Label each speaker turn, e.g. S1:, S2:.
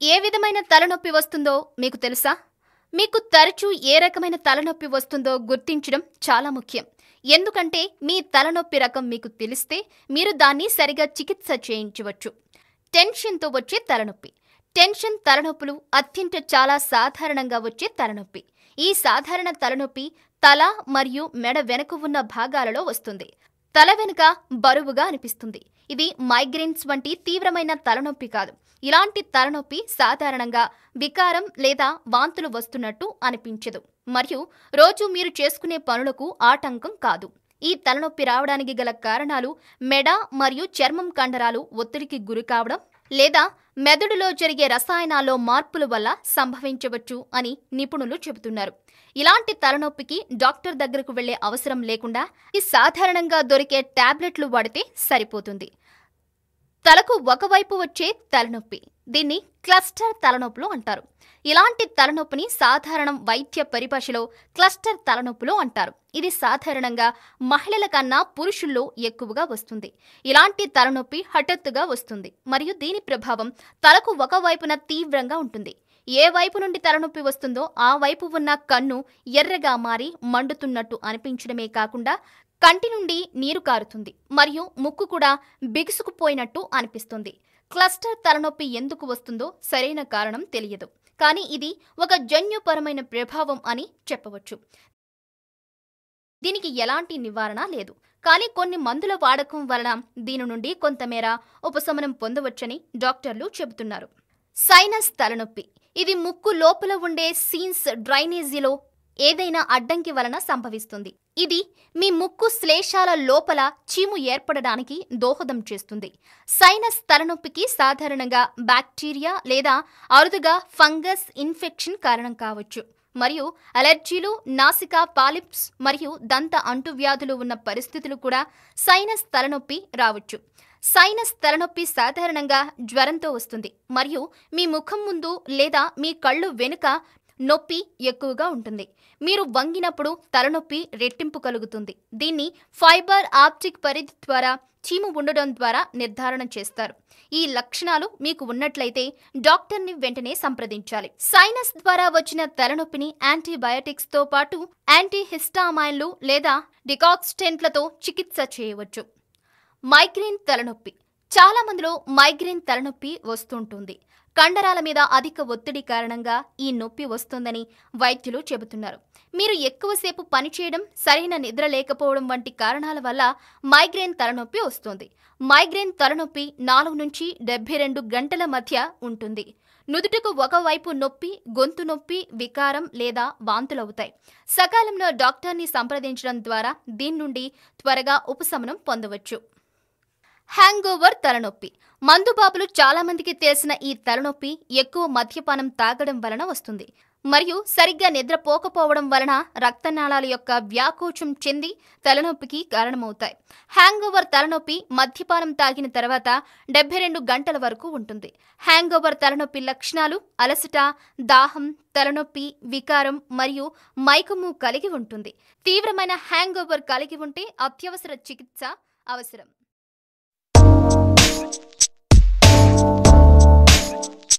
S1: ఏ విధమైన తలనొప్పి వస్తుందో మీకు తెలుసా మీకు తరచూ ఏ రకమైన తలనొప్పి వస్తుందో గుర్తించడం చాలా ముఖ్యం ఎందుకంటే మీ తలనొప్పి రకం మీకు తెలిస్తే మీరు దాన్ని సరిగా చికిత్స చేయించవచ్చు టెన్షన్తో వచ్చే తలనొప్పి టెన్షన్ తలనొప్పులు అత్యంత చాలా సాధారణంగా వచ్చే తలనొప్పి ఈ సాధారణ తలనొప్పి తల మరియు మెడ వెనుక ఉన్న భాగాలలో వస్తుంది తల వెనుక బరువుగా అనిపిస్తుంది ఇది మైగ్రేన్స్ వంటి తీవ్రమైన తలనొప్పి కాదు ఇలాంటి తలనొప్పి సాధారణంగా వికారం లేదా వాంతులు వస్తున్నట్టు అనిపించదు మరియు రోజు మీరు చేసుకునే పనులకు ఆటంకం కాదు ఈ తలనొప్పి రావడానికి గల కారణాలు మెడ మరియు చర్మం కండరాలు ఒత్తిడికి గురి కావడం లేదా మెదడులో జరిగే రసాయనాల్లో మార్పుల వల్ల సంభవించవచ్చు అని నిపుణులు చెబుతున్నారు ఇలాంటి తలనొప్పికి డాక్టర్ దగ్గరకు వెళ్లే అవసరం లేకుండా ఈ సాధారణంగా దొరికే టాబ్లెట్లు వాడితే సరిపోతుంది తలకు ఒకవైపు వచ్చే తలనొప్పి దీన్ని క్లస్టర్ తలనొప్పులు అంటారు ఇలాంటి తలనొప్పిని సాధారణం వైద్య పరిభాషలో క్లస్టర్ తలనొప్పులు అంటారు ఇది సాధారణంగా మహిళల కన్నా పురుషుల్లో ఎక్కువగా వస్తుంది ఇలాంటి తలనొప్పి హఠాత్తుగా వస్తుంది మరియు దీని ప్రభావం తలకు ఒకవైపున తీవ్రంగా ఉంటుంది ఏ వైపు నుండి తలనొప్పి వస్తుందో ఆ వైపు ఉన్న కన్ను ఎర్రగా మారి మండుతున్నట్టు అనిపించడమే కాకుండా కంటి నుండి నీరు కారుతుంది మరియు ముక్కు కూడా బిగుసుకుపోయినట్టు అనిపిస్తుంది క్లస్టర్ తలనొప్పి ఎందుకు వస్తుందో సరైన కారణం తెలియదు కానీ ఇది ఒక జన్యుపరమైన ప్రభావం అని చెప్పవచ్చు దీనికి ఎలాంటి నివారణ లేదు కానీ కొన్ని మందుల వాడకం వలన దీని నుండి కొంతమేర ఉపశమనం పొందవచ్చని డాక్టర్లు చెబుతున్నారు సైనస్ తలనొప్పి ఇది ముక్కు లోపల ఉండే సీన్స్ డ్రైనేజీలో ఏదైనా అడ్డంకి వలన సంభవిస్తుంది ఇది మీ ముక్కు శ్లేషాల లోపల చీము ఏర్పడడానికి దోహదం చేస్తుంది సైనస్ తలనొప్పికి సాధారణంగా బ్యాక్టీరియా లేదా అరుదుగా ఫంగస్ ఇన్ఫెక్షన్ కారణం కావచ్చు మరియు అలర్జీలు నాసికా పాలిప్స్ మరియు దంత అంటువ్యాధులు ఉన్న పరిస్థితులు కూడా సైనస్ తలనొప్పి రావచ్చు సైనస్ తలనొప్పి సాధారణంగా జ్వరంతో వస్తుంది మరియు మీ ముఖం ముందు లేదా మీ కళ్ళు వెనుక నొప్పి ఎక్కువగా ఉంటుంది మీరు వంగినప్పుడు తలనొప్పి రెట్టింపు కలుగుతుంది దీన్ని ఫైబర్ ఆప్టిక్ పరిధి ద్వారా చీము ఉండడం ద్వారా నిర్ధారణ చేస్తారు ఈ లక్షణాలు మీకు ఉన్నట్లయితే డాక్టర్ని వెంటనే సంప్రదించాలి సైనస్ ద్వారా వచ్చిన తలనొప్పిని యాంటీబయాటిక్స్తో పాటు యాంటీహిస్టామైన్లు లేదా డికాక్స్టెంట్లతో చికిత్స చేయవచ్చు మైగ్రేన్ తలనొప్పి చాలా మందిలో మైగ్రేన్ తలనొప్పి వస్తుంటుంది కండరాల మీద అధిక ఒత్తిడి కారణంగా ఈ నొప్పి వస్తుందని వైద్యులు చెబుతున్నారు మీరు ఎక్కువసేపు పనిచేయడం సరైన నిద్ర లేకపోవడం వంటి కారణాల వల్ల మైగ్రేన్ తలనొప్పి వస్తుంది మైగ్రేన్ తలనొప్పి నాలుగు నుంచి డెబ్బై రెండు గంటల మధ్య ఉంటుంది నుదుటకు ఒకవైపు నొప్పి గొంతు నొప్పి వికారం లేదా వాంతులవుతాయి సకాలంలో డాక్టర్ని సంప్రదించడం ద్వారా దీని నుండి త్వరగా ఉపశమనం పొందవచ్చు హ్యాంగ్ ఓవర్ తలనొప్పి మందుబాబులు చాలా మందికి తెలిసిన ఈ తలనొప్పి ఎక్కువ మద్యపానం తాగడం వలన వస్తుంది మరియు సరిగ్గా నిద్రపోకపోవడం వలన రక్తనాళాల యొక్క వ్యాకోచం చెంది తలనొప్పికి కారణమవుతాయి హ్యాంగ్ ఓవర్ తలనొప్పి మద్యపానం తాగిన తర్వాత డెబ్బై రెండు గంటల వరకు ఉంటుంది హ్యాంగ్ ఓవర్ తలనొప్పి లక్షణాలు అలసట దాహం తలనొప్పి వికారం మరియు మైకము కలిగి ఉంటుంది తీవ్రమైన హ్యాంగ్ ఓవర్ కలిగి ఉంటే అత్యవసర చికిత్స అవసరం